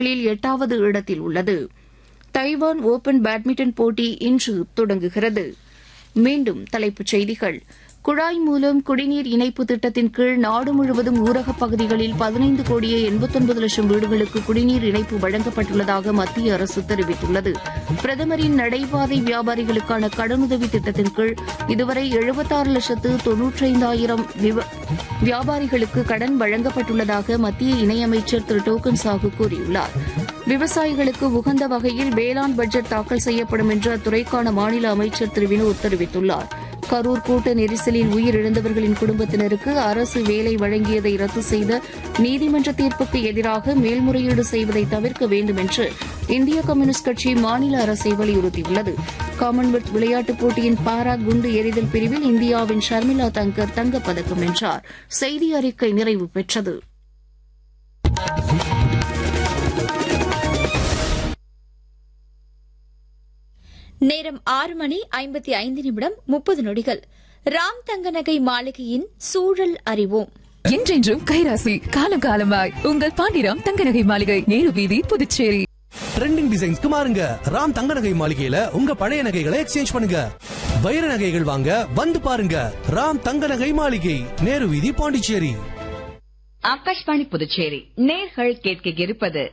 எட்டாவது இடத்தில் உள்ளது தைவான் ஓபன் பேட்மிண்டன் போட்டி இன்று தொடங்குகிறது மீண்டும் தலைப்புச் செய்திகள் குழாய் மூலம் குடிநீர் இணைப்பு திட்டத்தின் கீழ் நாடு முழுவதும் ஊரகப் பகுதிகளில் பதினைந்து கோடியே எண்பத்தொன்பது லட்சம் வீடுகளுக்கு குடிநீர் இணைப்பு வழங்கப்பட்டுள்ளதாக மத்திய அரசு தெரிவித்துள்ளது பிரதமரின் நடைபாதை வியாபாரிகளுக்கான கடனுதவி திட்டத்தின் கீழ் இதுவரை எழுபத்தாறு லட்சத்து தொன்னூற்றைந்தாயிரம் வியாபாரிகளுக்கு கடன் வழங்கப்பட்டுள்ளதாக மத்திய இணையமைச்சர் திரு டோக்கன் சாஹு கூறியுள்ளார் விவசாயிகளுக்கு உகந்த வகையில் வேளாண் பட்ஜெட் தாக்கல் செய்யப்படும் என்று அத்துறைக்கான மாநில அமைச்சர் திரு வினோத் தெரிவித்துள்ளார் கரூர் கூட்ட நெரிசலில் உயிரிழந்தவர்களின் குடும்பத்தினருக்கு அரசு வேலை வழங்கியதை ரத்து செய்த நீதிமன்ற தீர்ப்புக்கு எதிராக மேல்முறையீடு செய்வதை தவிர்க்க வேண்டும் என்று இந்திய கம்யூனிஸ்ட் கட்சி மாநில அரசை வலியுறுத்தியுள்ளது காமன்வெல்த் விளையாட்டுப் போட்டியின் பாரா குண்டு எறிதல் பிரிவில் இந்தியாவின் ஷர்மிளா தங்கர் தங்கப்பதக்கம் வென்றார் செய்தி அறிக்கை நிறைவு பெற்றது நேரம் ஆறு மணி ஐம்பத்தி ஐந்து நிமிடம் முப்பது நொடிகள் ராம் தங்கநகை மாளிகையின் சூழல் அறிவோம் என்றென்றும் கைராசி காலம் காலமாய் உங்கள் பாண்டிராம் தங்கநகை மாளிகை நேரு வீதி புதுச்சேரி ட்ரெண்டிங் டிசைன்ஸ்க்கு மாறுங்க ராம் தங்க நகை மாளிகையில உங்க பழைய நகைகளை எக்ஸ்சேஞ்ச் பண்ணுங்க வைர நகைகள் வாங்க வந்து பாருங்க ராம் தங்க நகை மாளிகை நேரு வீதி பாண்டிச்சேரி ஆகாஷ்வாணி புதுச்சேரி நேர்கள் கேட்க இருப்பது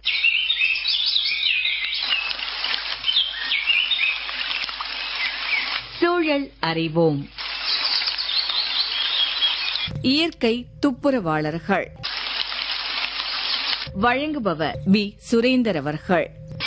சூழல் அறிவோம் இயற்கை துப்புரவாளர்கள் வழங்குபவர் வி சுரேந்தர் அவர்கள்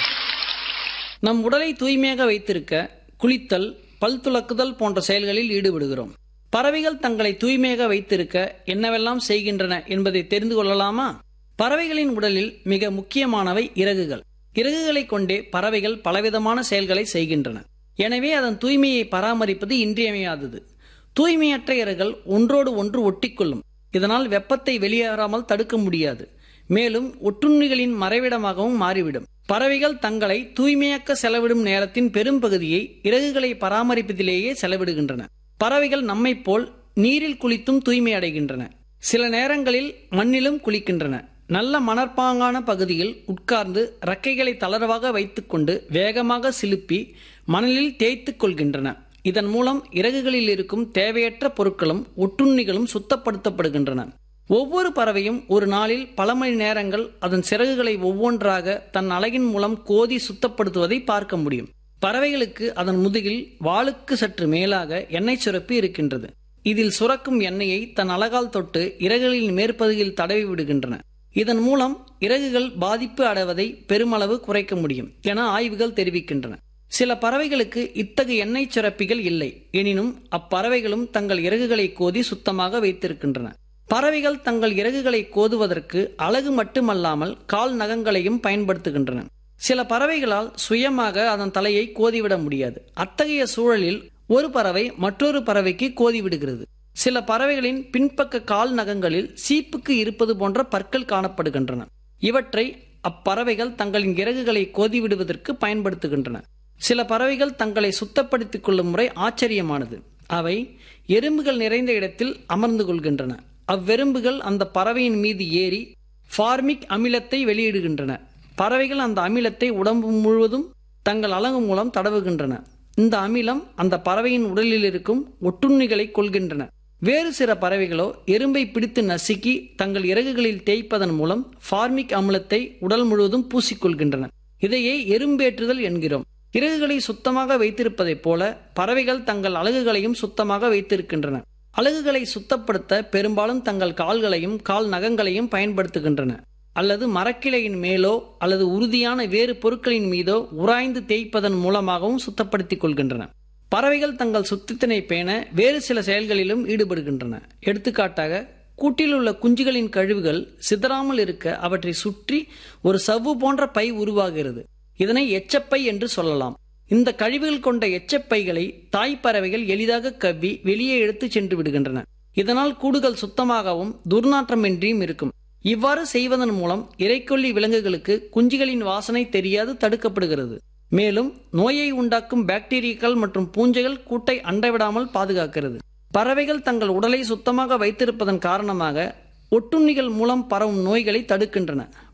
நம் உடலை தூய்மையாக வைத்திருக்க குளித்தல் பல் துலக்குதல் போன்ற செயல்களில் ஈடுபடுகிறோம் பறவைகள் தங்களை தூய்மையாக வைத்திருக்க என்னவெல்லாம் செய்கின்றன என்பதை தெரிந்து கொள்ளலாமா பறவைகளின் உடலில் மிக முக்கியமானவை இறகுகள் இறகுகளை கொண்டே பறவைகள் பலவிதமான செயல்களை செய்கின்றன எனவே அதன் தூய்மையை பராமரிப்பது இன்றியமையாதது தூய்மையற்ற இறகுகள் ஒன்றோடு ஒன்று ஒட்டிக்கொள்ளும் இதனால் வெப்பத்தை வெளியேறாமல் தடுக்க முடியாது மேலும் ஒட்டுண்ணிகளின் மறைவிடமாகவும் மாறிவிடும் பறவைகள் தங்களை தூய்மையாக்க செலவிடும் நேரத்தின் பெரும்பகுதியை இறகுகளை பராமரிப்பதிலேயே செலவிடுகின்றன பறவைகள் நம்மைப் போல் நீரில் குளித்தும் தூய்மை அடைகின்றன சில நேரங்களில் மண்ணிலும் குளிக்கின்றன நல்ல மணற்பாங்கான பகுதியில் உட்கார்ந்து ரெக்கைகளை தளர்வாக வைத்துக்கொண்டு வேகமாக சிலுப்பி மணலில் தேய்த்துக் கொள்கின்றன இதன் மூலம் இறகுகளில் இருக்கும் தேவையற்ற பொருட்களும் ஒட்டுண்ணிகளும் சுத்தப்படுத்தப்படுகின்றன ஒவ்வொரு பறவையும் ஒரு நாளில் பல மணி நேரங்கள் அதன் சிறகுகளை ஒவ்வொன்றாக தன் அழகின் மூலம் கோதி சுத்தப்படுத்துவதை பார்க்க முடியும் பறவைகளுக்கு அதன் முதுகில் வாளுக்கு சற்று மேலாக எண்ணெய் சுரப்பி இருக்கின்றது இதில் சுரக்கும் எண்ணெயை தன் அழகால் தொட்டு இறகுகளின் மேற்பகுதியில் தடவி விடுகின்றன இதன் மூலம் இறகுகள் பாதிப்பு அடைவதை பெருமளவு குறைக்க முடியும் என ஆய்வுகள் தெரிவிக்கின்றன சில பறவைகளுக்கு இத்தகைய எண்ணெய் சுரப்பிகள் இல்லை எனினும் அப்பறவைகளும் தங்கள் இறகுகளை கோதி சுத்தமாக வைத்திருக்கின்றன பறவைகள் தங்கள் இறகுகளை கோதுவதற்கு அழகு மட்டுமல்லாமல் கால் நகங்களையும் பயன்படுத்துகின்றன சில பறவைகளால் சுயமாக அதன் தலையை கோதிவிட முடியாது அத்தகைய சூழலில் ஒரு பறவை மற்றொரு பறவைக்கு கோதிவிடுகிறது சில பறவைகளின் பின்பக்க கால் நகங்களில் சீப்புக்கு இருப்பது போன்ற பற்கள் காணப்படுகின்றன இவற்றை அப்பறவைகள் தங்களின் இறகுகளை கோதிவிடுவதற்கு பயன்படுத்துகின்றன சில பறவைகள் தங்களை சுத்தப்படுத்திக் கொள்ளும் முறை ஆச்சரியமானது அவை எறும்புகள் நிறைந்த இடத்தில் அமர்ந்து கொள்கின்றன அவ்வெறும்புகள் அந்த பறவையின் மீது ஏறி ஃபார்மிக் அமிலத்தை வெளியிடுகின்றன பறவைகள் அந்த அமிலத்தை உடம்பு முழுவதும் தங்கள் அலகு மூலம் தடவுகின்றன இந்த அமிலம் அந்த பறவையின் உடலில் இருக்கும் ஒட்டுண்ணிகளை கொள்கின்றன வேறு சில பறவைகளோ எறும்பை பிடித்து நசுக்கி தங்கள் இறகுகளில் தேய்ப்பதன் மூலம் ஃபார்மிக் அமிலத்தை உடல் முழுவதும் பூசிக்கொள்கின்றன இதையே எறும்பேற்றுதல் என்கிறோம் இறகுகளை சுத்தமாக வைத்திருப்பதைப் போல பறவைகள் தங்கள் அலகுகளையும் சுத்தமாக வைத்திருக்கின்றன அலகுகளை சுத்தப்படுத்த பெரும்பாலும் தங்கள் கால்களையும் கால் நகங்களையும் பயன்படுத்துகின்றன அல்லது மரக்கிளையின் மேலோ அல்லது உறுதியான வேறு பொருட்களின் மீதோ உராய்ந்து தேய்ப்பதன் மூலமாகவும் சுத்தப்படுத்திக் கொள்கின்றன பறவைகள் தங்கள் சுத்தத்தினை பேண வேறு சில செயல்களிலும் ஈடுபடுகின்றன எடுத்துக்காட்டாக கூட்டில் உள்ள குஞ்சுகளின் கழிவுகள் சிதறாமல் இருக்க அவற்றை சுற்றி ஒரு சவ்வு போன்ற பை உருவாகிறது இதனை எச்சப்பை என்று சொல்லலாம் இந்த கழிவுகள் கொண்ட எச்சப்பைகளை தாய் பறவைகள் எளிதாக கவ்வி வெளியே எடுத்துச் சென்று விடுகின்றன இதனால் கூடுகள் சுத்தமாகவும் துர்நாற்றமின்றியும் இருக்கும் இவ்வாறு செய்வதன் மூலம் இறைக்கொல்லி விலங்குகளுக்கு குஞ்சுகளின் வாசனை தெரியாது தடுக்கப்படுகிறது மேலும் நோயை உண்டாக்கும் பாக்டீரியாக்கள் மற்றும் பூஞ்சைகள் கூட்டை அண்டைவிடாமல் பாதுகாக்கிறது பறவைகள் தங்கள் உடலை சுத்தமாக வைத்திருப்பதன் காரணமாக ஒட்டுண்ணிகள் மூலம் பரவும் நோய்களை தடுக்கின்றன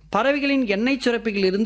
பறவைகளின் எண்ணெய் சுரப்பிகளிலிருந்து